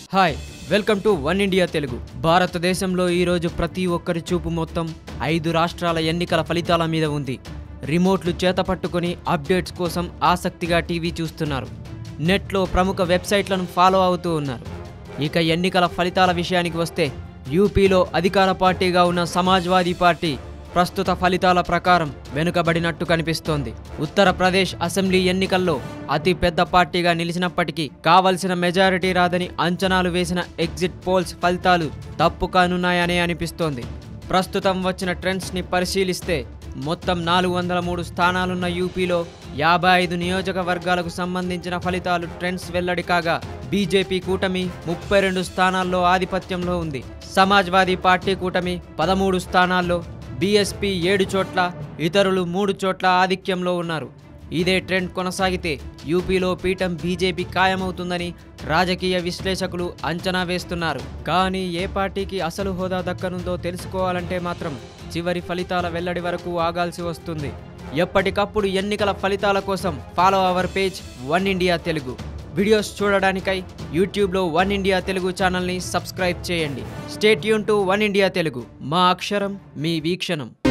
hi welcome to One India Telugu భారతదేశంలో ఈరోజు ప్రతి ఒక్కరి చూపు మొత్తం ఐదు రాష్ట్రాల ఎన్నికల ఫలితాల మీద ఉంది రిమోట్లు చేతపట్టుకొని అప్డేట్స్ కోసం ఆసక్తిగా టీవీ చూస్తున్నారు నెట్లో ప్రముఖ వెబ్సైట్లను ఫాలో అవుతూ ఉన్నారు ఇక ఎన్నికల ఫలితాల విషయానికి వస్తే యూపీలో అధికార పార్టీగా ఉన్న సమాజ్వాదీ పార్టీ ప్రస్తుత ఫలితాల ప్రకారం వెనుకబడినట్టు కనిపిస్తోంది ఉత్తరప్రదేశ్ అసెంబ్లీ ఎన్నికల్లో అతి పెద్ద పార్టీగా నిలిచినప్పటికీ కావలసిన మెజారిటీ రాదని అంచనాలు వేసిన ఎగ్జిట్ పోల్స్ ఫలితాలు తప్పు కానున్నాయనే అనిపిస్తోంది ప్రస్తుతం వచ్చిన ట్రెండ్స్ని పరిశీలిస్తే మొత్తం నాలుగు వందల మూడు స్థానాలున్న యూపీలో యాభై ఐదు నియోజకవర్గాలకు సంబంధించిన ఫలితాలు ట్రెండ్స్ వెల్లడి కాగా బీజేపీ కూటమి ముప్పై రెండు స్థానాల్లో ఆధిపత్యంలో ఉంది సమాజ్వాదీ పార్టీ కూటమి పదమూడు స్థానాల్లో బీఎస్పీ ఏడు చోట్ల ఇతరులు మూడు చోట్ల ఆధిక్యంలో ఉన్నారు ఇదే ట్రెండ్ కొనసాగితే యూపీలో పీఠం బీజేపీ ఖాయమవుతుందని రాజకీయ విశ్లేషకులు అంచనా వేస్తున్నారు కానీ ఏ పార్టీకి అసలు హోదా దక్కనుందో తెలుసుకోవాలంటే మాత్రం చివరి ఫలితాల వెల్లడి వరకు ఆగాల్సి వస్తుంది ఎప్పటికప్పుడు ఎన్నికల ఫలితాల కోసం follow our page One India Telugu videos చూడడానికై యూట్యూబ్లో వన్ ఇండియా తెలుగు ఛానల్ని సబ్స్క్రైబ్ చేయండి స్టేట్ యూన్ టు వన్ ఇండియా తెలుగు మా అక్షరం మీ వీక్షణం